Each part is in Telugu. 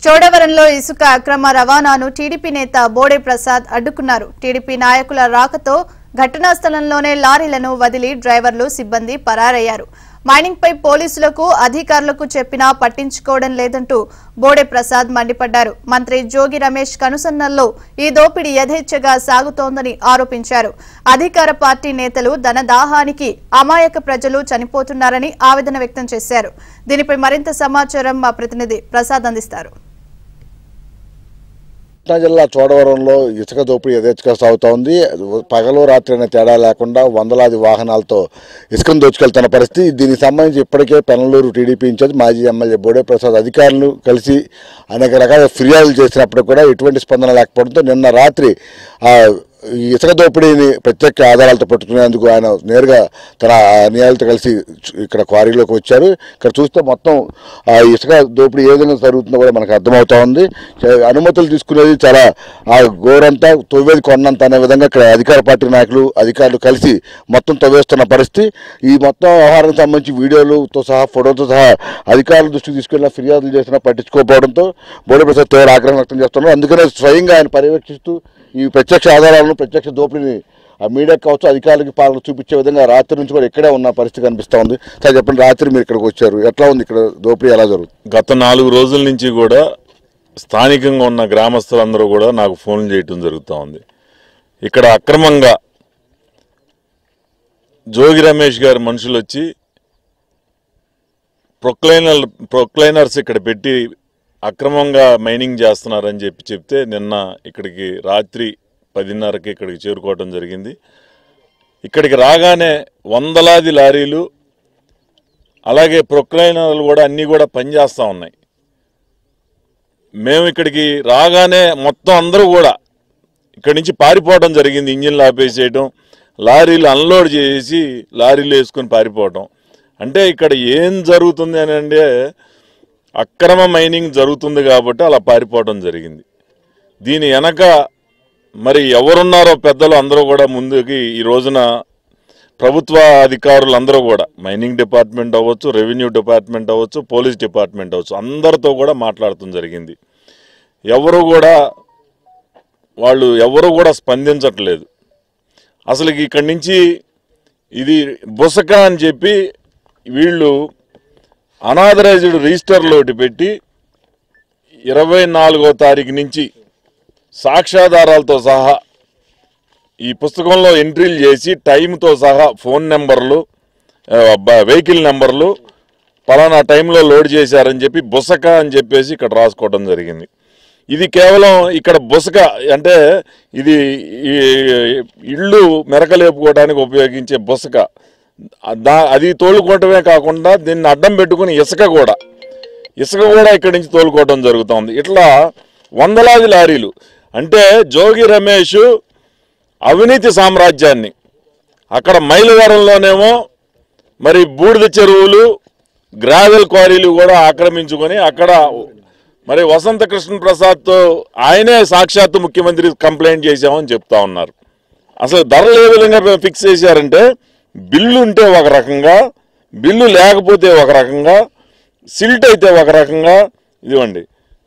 చోడవరంలో ఇసుక అక్రమ రవాణాను టీడీపీ నేత బోడే ప్రసాద్ అడ్డుకున్నారు టీడీపీ నాయకుల రాకతో ఘటనా స్థలంలోనే లారీలను వదిలి డ్రైవర్లు సిబ్బంది పరారయ్యారు మైనింగ్ పై పోలీసులకు అధికారులకు చెప్పినా పట్టించుకోవడం లేదంటూ బోడే ప్రసాద్ మండిపడ్డారు మంత్రి జోగి రమేష్ కనుసన్నల్లో ఈ దోపిడీ యథేచ్ఛగా సాగుతోందని ఆరోపించారు అధికార పార్టీ నేతలు ధనదాహానికి అమాయక ప్రజలు చనిపోతున్నారని ఆవేదన వ్యక్తం చేశారు దీనిపై మరింత సమాచారం మా ప్రతినిధి ప్రసాద్ అందిస్తారు కృష్ణా జిల్లా చోడవరంలో ఇసుక దోపిడీ యథేచ్ఛగా సాగుతూ ఉంది పగలు రాత్రి అనే తేడా లేకుండా వందలాది వాహనాలతో ఇసుకను దోచుకెళ్తున్న పరిస్థితి దీనికి సంబంధించి ఇప్పటికే పెనలూరు టీడీపీ ఇన్ఛార్జ్ మాజీ ఎమ్మెల్యే బోడే ప్రసాద్ అధికారులు కలిసి అనేక రకాల ఫిర్యాదులు చేసినప్పుడు కూడా ఎటువంటి స్పందన లేకపోవడంతో నిన్న రాత్రి ఆ ఈ ఇసుక దోపిడీని ప్రత్యేక ఆధారాలతో పట్టుకునేందుకు ఆయన నేరుగా తన అనుయాయులతో కలిసి ఇక్కడ క్వారీలోకి వచ్చారు ఇక్కడ చూస్తే మొత్తం ఆ ఇసుక దోపిడీ ఏ విధంగా జరుగుతుందో కూడా మనకు అర్థమవుతా ఉంది చ- అనుమతులు తీసుకునేది చాలా ఆ గోరంతా తవ్వేది కొన్నంత అనే విధంగా ఇక్కడ అధికార పార్టీ నాయకులు అధికారులు కలిసి మొత్తం తవ్వేస్తున్న పరిస్థితి ఈ మొత్తం వ్యవహారానికి సంబంధించి వీడియోలతో సహా ఫోటోతో సహా అధికారుల దృష్టికి తీసుకెళ్ళిన ఫిర్యాదులు చేసినా పట్టించుకోకపోవడంతో బోడి ప్రసాద్ తీవ్ర ఆగ్రహం వ్యక్తం చేస్తున్నారు అందుకనే స్వయంగా ఆయన పర్యవేక్షిస్తూ ఈ ప్రత్యక్ష ఆధారాలను ప్రత్యక్ష దోపిడీని ఆ మీడియా కావచ్చు అధికారులకి పాలన చూపించే విధంగా రాత్రి నుంచి కూడా ఇక్కడే ఉన్న పరిస్థితి కనిపిస్తూ ఉంది సార్ చెప్పండి రాత్రి మీరు ఇక్కడికి వచ్చారు ఎట్లా ఉంది ఇక్కడ దోపిడీ ఎలా జరుగుతుంది గత నాలుగు రోజుల నుంచి కూడా స్థానికంగా ఉన్న గ్రామస్తులందరూ కూడా నాకు ఫోన్ చేయటం జరుగుతూ ఉంది ఇక్కడ అక్రమంగా జోగి రమేష్ గారి మనుషులు వచ్చి ప్రొక్లైనర్ ప్రొక్లైనర్స్ ఇక్కడ పెట్టి అక్రమంగా మైనింగ్ చేస్తున్నారని చెప్పి చెప్తే నిన్న ఇక్కడికి రాత్రి పదిన్నరకి ఇక్కడికి చేరుకోవడం జరిగింది ఇక్కడికి రాగానే వందలాది లారీలు అలాగే ప్రొక్లైనర్లు కూడా అన్నీ కూడా పనిచేస్తూ ఉన్నాయి మేము ఇక్కడికి రాగానే మొత్తం అందరూ కూడా ఇక్కడి నుంచి పారిపోవడం జరిగింది ఇంజిన్లు ఆపేసేయటం లారీలు అన్లోడ్ చేసి లారీలు వేసుకొని పారిపోవటం అంటే ఇక్కడ ఏం జరుగుతుంది అని అంటే అక్రమ మైనింగ్ జరుగుతుంది కాబట్టి అలా పారిపోవడం జరిగింది దీని వెనక మరి ఎవరున్నారో పెద్దలు అందరూ కూడా ముందుకి ఈ రోజున ప్రభుత్వ అధికారులు అందరూ కూడా మైనింగ్ డిపార్ట్మెంట్ అవ్వచ్చు రెవెన్యూ డిపార్ట్మెంట్ అవ్వచ్చు పోలీస్ డిపార్ట్మెంట్ అవ్వచ్చు అందరితో కూడా మాట్లాడటం జరిగింది ఎవరు కూడా వాళ్ళు ఎవరు కూడా స్పందించట్లేదు అసలు ఇక్కడి నుంచి ఇది బుసక అని చెప్పి వీళ్ళు అనాథరైజ్డ్ రిజిస్టర్లో ఒకటి పెట్టి ఇరవై నాలుగో తారీఖు నుంచి సాక్ష్యాధారాలతో సహా ఈ పుస్తకంలో ఎంట్రీలు చేసి టైంతో సహా ఫోన్ నెంబర్లు ఆ, బ- వెహికల్ నెంబర్లు పలానా టైంలో లోడ్ చేశారని చెప్పి బుసక అని చెప్పేసి ఇక్కడ రాసుకోవడం జరిగింది ఇది కేవలం ఇక్కడ బుసక అంటే ఇది ఈ ఇళ్ళు మెరకలేపుకోవడానికి ఉపయోగించే బుసక దా అది తోలుకోవటమే కాకుండా దీన్ని అడ్డం పెట్టుకుని ఇసుక కూడా ఇసుక కూడా ఇక్కడి నుంచి తోలుకోవడం జరుగుతోంది ఇట్లా వందలాది లారీలు అంటే జోగి రమేష్ అవినీతి సామ్రాజ్యాన్ని అక్కడ మైలవరంలోనేమో మరి బూడిద చెరువులు గ్రావెల్ క్వారీలు కూడా ఆక్రమించుకొని అక్కడ మరి వసంత కృష్ణ ప్రసాద్తో ఆయనే సాక్షాత్తు ముఖ్యమంత్రి కంప్లైంట్ చేశామని చెప్తా ఉన్నారు అసలు ధరలు ఏ విధంగా ఫిక్స్ చేశారంటే బిల్లు ఉంటే ఒక రకంగా బిల్లు లేకపోతే ఒక రకంగా సిల్ట్ అయితే ఒక రకంగా ఇదివ్వండి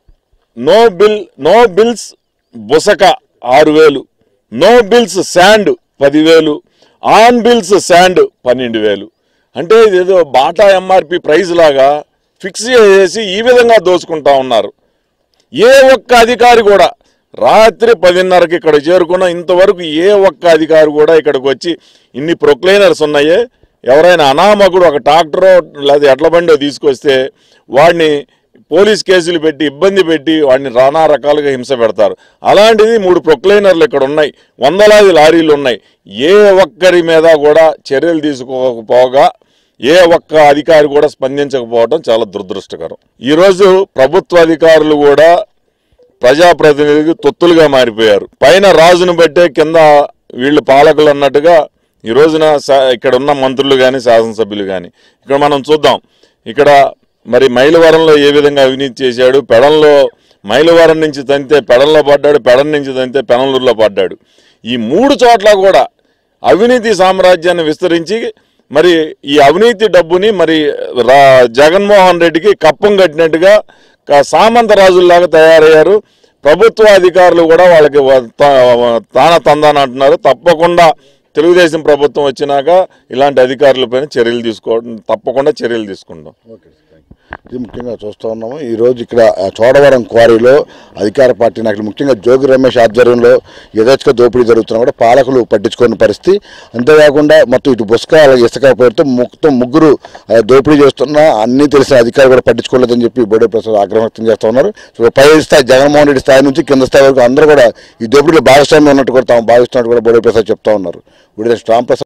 నో బిల్ నో బిల్స్ బుసక ఆరు వేలు నో బిల్స్ శాండ్ పదివేలు ఆన్ బిల్స్ శాండ్ పన్నెండు వేలు అంటే ఇదేదో బాటా ఎంఆర్పి ప్రైజ్ లాగా ఫిక్స్ చేసి ఈ విధంగా దోచుకుంటా ఉన్నారు ఏ ఒక్క అధికారి కూడా రాత్రి పదిన్నరకి ఇక్కడ చేరుకున్న ఇంతవరకు ఏ ఒక్క అధికారి కూడా ఇక్కడికి వచ్చి ఇన్ని ప్రొక్లైనర్స్ ఉన్నాయే ఎవరైనా అనామకుడు ఒక ట్రాక్టరో లేదా ఎడ్ల బండో తీసుకొస్తే వాడిని పోలీస్ కేసులు పెట్టి ఇబ్బంది పెట్టి వాడిని నానా రకాలుగా హింస పెడతారు అలాంటిది మూడు ప్రొక్లైనర్లు ఇక్కడ ఉన్నాయి వందలాది లారీలు ఉన్నాయి ఏ ఒక్కరి మీద కూడా చర్యలు తీసుకోకపోగా ఏ ఒక్క అధికారి కూడా స్పందించకపోవడం చాలా దురదృష్టకరం ఈరోజు ప్రభుత్వ అధికారులు కూడా ప్రజాప్రతినిధికి తొత్తులుగా మారిపోయారు పైన రాజును బట్టే కింద వీళ్ళు పాలకులు అన్నట్టుగా ఈ రోజున సా- ఇక్కడ ఉన్న మంత్రులు కానీ శాసనసభ్యులు కానీ ఇక్కడ మనం చూద్దాం ఇక్కడ మరి మైలవరంలో ఏ విధంగా అవినీతి చేశాడు పెడంలో మైలవరం నుంచి తంతే పెడంలో పడ్డాడు పెడం నుంచి తంతే పెనంలూరులో పడ్డాడు ఈ మూడు చోట్ల కూడా అవినీతి సామ్రాజ్యాన్ని విస్తరించి మరి ఈ అవినీతి డబ్బుని మరి రా జగన్మోహన్ రెడ్డికి కప్పం కట్టినట్టుగా కా- సామంత రాజుల్లాగా తయారయ్యారు ప్రభుత్వ అధికారులు కూడా వాళ్ళకి వ- తా- తాన తందాన అంటున్నారు తప్పకుండా తెలుగుదేశం ప్రభుత్వం వచ్చినాక ఇలాంటి అధికారులపైన చర్యలు తీసుకోవడం తప్పకుండా చర్యలు తీసుకుంటాం ఇది ముఖ్యంగా చూస్తూ ఉన్నాము ఈ రోజు ఇక్కడ ఆ, చోడవరం క్వారీలో అధికార పార్టీ నాయకులు ముఖ్యంగా జోగి రమేష్ ఆధ్వర్యంలో యథేచ్ఛగా దోపిడీ జరుగుతున్నా కూడా పాలకులు పట్టించుకోని పరిస్థితి అంతేకాకుండా మొత్తం ఇటు బుస్క అలాగే ఇసుక పేరుతో మొత్తం ముగ్గురు ఆ, దోపిడీ చేస్తున్నా అన్ని తెలిసిన అధికారులు కూడా పట్టించుకోలేదని చెప్పి బోడే ప్రసాద్ ఆగ్రహం వ్యక్తం చేస్తూ ఉన్నారు సో పై స్థాయి జగన్మోహన్ రెడ్డి స్థాయి నుంచి కింద స్థాయి వరకు అందరూ కూడా ఈ దోపిడీలో భాగస్వామ్యం ఉన్నట్టు కూడా తాము భావిస్తున్నట్టు కూడా బోడే ప్రసాద్ చెప్తా ఉన్నారు బోడే రామ్ ప్రసాద్